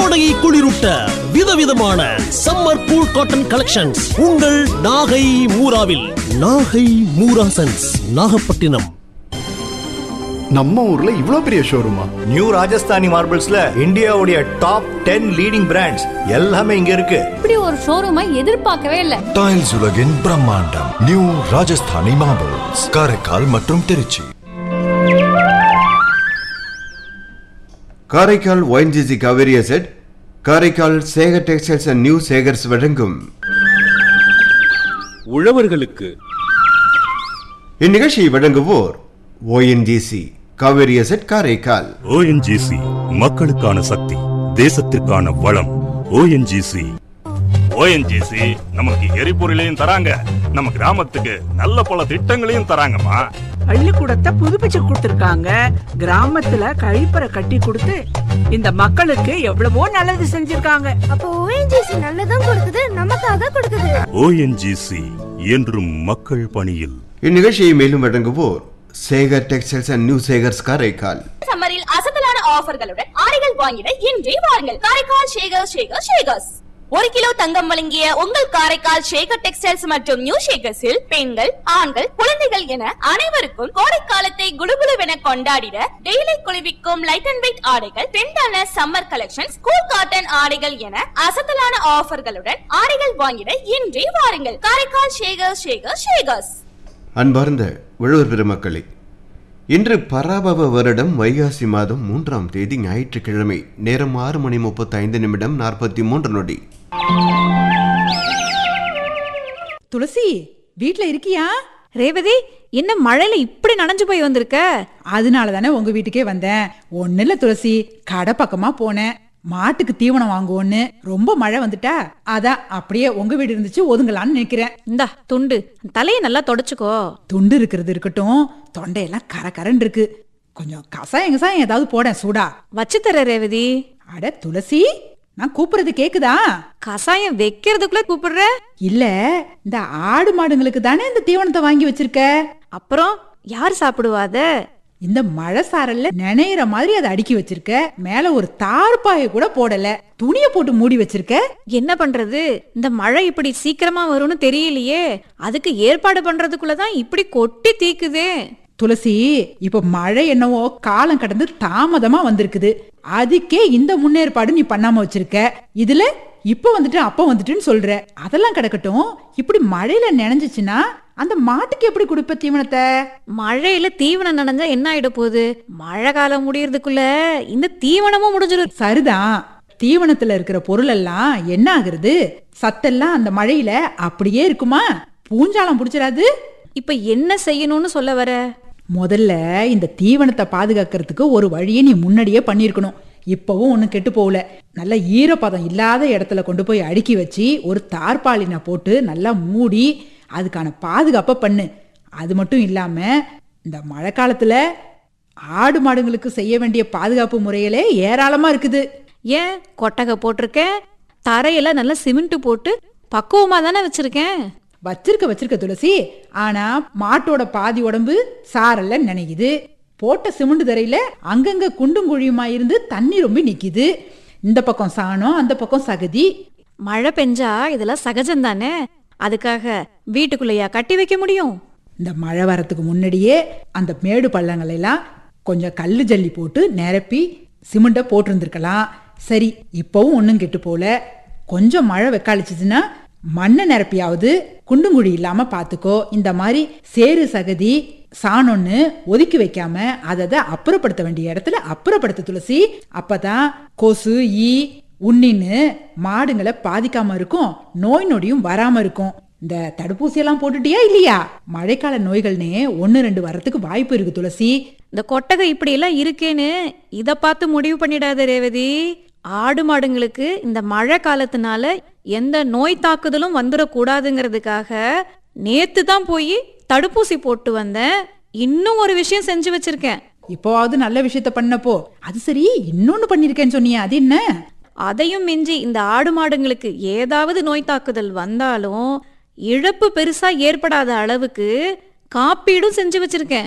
கோடையை குளிரூட்ட விதவிதமான summer cool cotton collections உங்கள் நாகை மூராவில் நாகை மூராசன்ஸ் நாகப்பட்டினம் நம்ம ஊர்ல இவ்ளோ பெரிய ஷோரூமா நியூ ராஜஸ்தானி மார்பிள்ஸ்ல இந்தியாவுடைய டாப் டென் லீடிங் பிராண்ட்ஸ் எல்லாமே இங்க இருக்கு இப்படி ஒரு ஷோரூமை எதிர்பார்க்கவே இல்லை டைல்ஸ் உலகின் பிரம்மாண்டம் நியூ ராஜஸ்தானி மார்பிள்ஸ் காரைக்கால் மற்றும் Tiruchi Karaikal ONGC Cauvery asset Karaikal Sekar textiles and new Sekars வழங்கும் உழவர்களுக்கு இந்நிகழ்ச்சியை வழங்குவோர் ONGC Cauvery asset Karaikal ONGC மக்களுக்கான சக்தி தேசத்திற்கான வளம் ஓஎன்ஜிசி ஓஎன்ஜிசி நமக்கு எரிபொருளையும் தராங்க நம்ம கிராமத்துக்கு நல்ல பல திட்டங்களையும் தராங்கம்மா பள்ளிக்கூடத்தை புதுப்பிச்சு கொடுத்திருக்காங்க கிராமத்துல கழிப்பறை கட்டி கொடுத்து இந்த மக்களுக்கு எவ்வளவோ நல்லது செஞ்சிருக்காங்க அப்போ ஓஎன்ஜிசி நல்லதும் கொடுக்குது நமக்காக கொடுக்குது ஓஎன்ஜிசி என்றும் மக்கள் பணியில் இந்நிகழ்ச்சியை மேலும் வழங்குவோர் Sekar textiles and new Sekars Karaikal சம்மரில் அசத்தலான ஆஃபர்களுடன் ஆடைகள் வாங்கிட இன்றே வாருங்கள் காரைக்கால் ஷேகர் ஷேகர் ஷேகர்ஸ் ஒரு கிலோ தங்கம் வழங்கிய உங்கள் காரைக்கால் ஷேகர் டெக்ஸ்டைல்ஸ் மற்றும் நியூ ஷேகர்ஸில் பெண்கள் ஆண்கள் குழந்தைகள் என அனைவருக்கும் கோடைக்காலத்தை குடுகுடுவென கொண்டாடிட டெய்லி குளிர்விக்கும் லைட் அண்ட் வெயிட் ஆடைகள் ட்ரெண்டான சம்மர் கலெக்ஷன்ஸ் கூல் காட்டன் ஆடைகள் என அசத்தலான ஆஃபர்களுடன் ஆடைகள் வாங்கிட இன்றே வாருங்கள் காரைக்கால் ஷேகர் ஷேகர் ஷேகர்ஸ் அன்பார்ந்த உழவர் பெருமக்களே இன்று பராபவ வருடம் வைகாசி மாதம் மூன்றாம் தேதி ஞாயிற்றுக்கிழமை நேரம் ஆறு மணி முப்பத்தி ஐந்து நிமிடம் நாற்பத்தி மூன்று நொடி துளசி வீட்ல இருக்கியா ரேவதி என்ன மழையில இப்படி நனைஞ்சு போய் வந்திருக்க அதனால தானே உங்க வீட்டுக்கே வந்தேன் ஒண்ணு இல்ல துளசி கடை பக்கமா போனேன் மாட்டுக்கு தீவனம் வாங்குவோன்னு ரொம்ப மழை வந்துட்டா அதான் அப்படியே உங்க வீடு இருந்துச்சு ஒதுங்கலான்னு நினைக்கிறேன் இந்தா துண்டு தலையை நல்லா தொடச்சுக்கோ துண்டு இருக்கிறது இருக்கட்டும் தொண்டையெல்லாம் கர கரன்னு இருக்கு கொஞ்சம் கசாயம் கசாயம் ஏதாவது போட சூடா வச்சு தர ரேவதி அட துளசி நான் கூப்பிடுறது கேக்குதா கசாயம் வைக்கிறதுக்குள்ள கூப்பிடுற இல்ல இந்த ஆடு மாடுங்களுக்கு தானே இந்த தீவனத்தை வாங்கி வச்சிருக்க அப்புறம் யார் சாப்பிடுவாத இந்த மழை சாரல்ல நினைற மாதிரி அதை அடுக்கி வச்சிருக்க மேல ஒரு தார்பாய கூட போடல துணிய போட்டு மூடி வச்சிருக்க என்ன பண்றது இந்த மழை இப்படி சீக்கிரமா வரும்னு தெரியலையே அதுக்கு ஏற்பாடு பண்றதுக்குள்ளதான் இப்படி கொட்டி தீக்குதே துளசி இப்ப மழை என்னவோ காலம் கடந்து தாமதமா வந்திருக்குது அதுக்கே இந்த முன்னேற்பாடு நீ பண்ணாம வச்சிருக்க இதுல இப்ப வந்துட்டு அப்ப வந்துட்டுன்னு சொல்ற அதெல்லாம் கிடக்கட்டும் இப்படி மழையில நினைஞ்சிச்சுன்னா அந்த மாட்டுக்கு எப்படி கொடுப்ப தீவனத்தை மழையில தீவனம் நனைஞ்சா என்ன ஆயிட போகுது மழை காலம் முடியறதுக்குள்ள இந்த தீவனமும் முடிஞ்சிடும் சரிதான் தீவனத்துல இருக்கிற பொருள் எல்லாம் என்ன ஆகுறது சத்தெல்லாம் அந்த மழையில அப்படியே இருக்குமா பூஞ்சாலம் புடிச்சிடாது இப்ப என்ன செய்யணும்னு சொல்ல வர முதல்ல இந்த தீவனத்தை பாதுகாக்கிறதுக்கு ஒரு வழியை நீ முன்னாடியே பண்ணியிருக்கணும் இப்பவும் ஒன்றும் கெட்டு போகல நல்ல ஈரப்பதம் இல்லாத இடத்துல கொண்டு போய் அடுக்கி வச்சு ஒரு தார்பாலினை போட்டு நல்லா மூடி அதுக்கான பாதுகாப்பை பண்ணு அது மட்டும் இல்லாம இந்த மழை காலத்துல ஆடு மாடுங்களுக்கு செய்ய வேண்டிய பாதுகாப்பு முறைகளே ஏராளமா இருக்குது ஏன் கொட்டகை போட்டிருக்கேன் தரையெல்லாம் நல்லா சிமெண்ட் போட்டு பக்குவமா தானே வச்சிருக்கேன் வச்சிருக்க வச்சிருக்க துளசி ஆனா மாட்டோட பாதி உடம்பு சாரல்ல நினைக்குது போட்ட சிமெண்ட் தரையில அங்கங்க குண்டும் குழியுமா இருந்து தண்ணி ரொம்ப நிக்குது இந்த பக்கம் சாணம் அந்த பக்கம் சகதி மழை பெஞ்சா இதெல்லாம் சகஜம் தானே அதுக்காக வீட்டுக்குள்ளேயா கட்டி வைக்க முடியும் இந்த மழை வரத்துக்கு முன்னாடியே அந்த மேடு பள்ளங்கள் எல்லாம் கொஞ்சம் கல்லு ஜல்லி போட்டு நிரப்பி சிமெண்ட்டை போட்டிருந்துருக்கலாம் சரி இப்போவும் ஒன்றும் கெட்டு போல கொஞ்சம் மழை வெக்காளிச்சுதுன்னா மண்ணை நிரப்பியாவது குண்டுங்குழி இல்லாம பாத்துக்கோ இந்த மாதிரி சேறு சகதி சாணம்னு ஒதுக்கி வைக்காம அதை அப்புறப்படுத்த வேண்டிய இடத்துல அப்புறப்படுத்த துளசி அப்பதான் கொசு ஈ உண்ணின்னு மாடுங்களை பாதிக்காம இருக்கும் நோய் நொடியும் வராம இருக்கும் இந்த தடுப்பூசி எல்லாம் போட்டுட்டியா இல்லையா மழைக்கால நோய்கள்னே ஒன்னு ரெண்டு வரத்துக்கு வாய்ப்பு இருக்கு துளசி இந்த கொட்டகை இப்படி எல்லாம் இருக்கேன்னு இத பார்த்து முடிவு பண்ணிடாத ரேவதி ஆடு மாடுங்களுக்கு இந்த மழை காலத்தினால எந்த நோய் தாக்குதலும் வந்துடக்கூடாதுங்கிறதுக்காக நேத்து தான் போய் தடுப்பூசி போட்டு வந்தேன் இன்னும் ஒரு விஷயம் செஞ்சு வச்சிருக்கேன் இப்போவாவது நல்ல விஷயத்த பண்ணப்போ அது சரி இன்னொன்னு பண்ணிருக்கேன்னு சொன்னியா அது என்ன அதையும் மிஞ்சி இந்த ஆடு மாடுங்களுக்கு ஏதாவது நோய் தாக்குதல் வந்தாலும் இழப்பு பெருசா ஏற்படாத அளவுக்கு காப்பீடும் செஞ்சு வச்சிருக்கேன்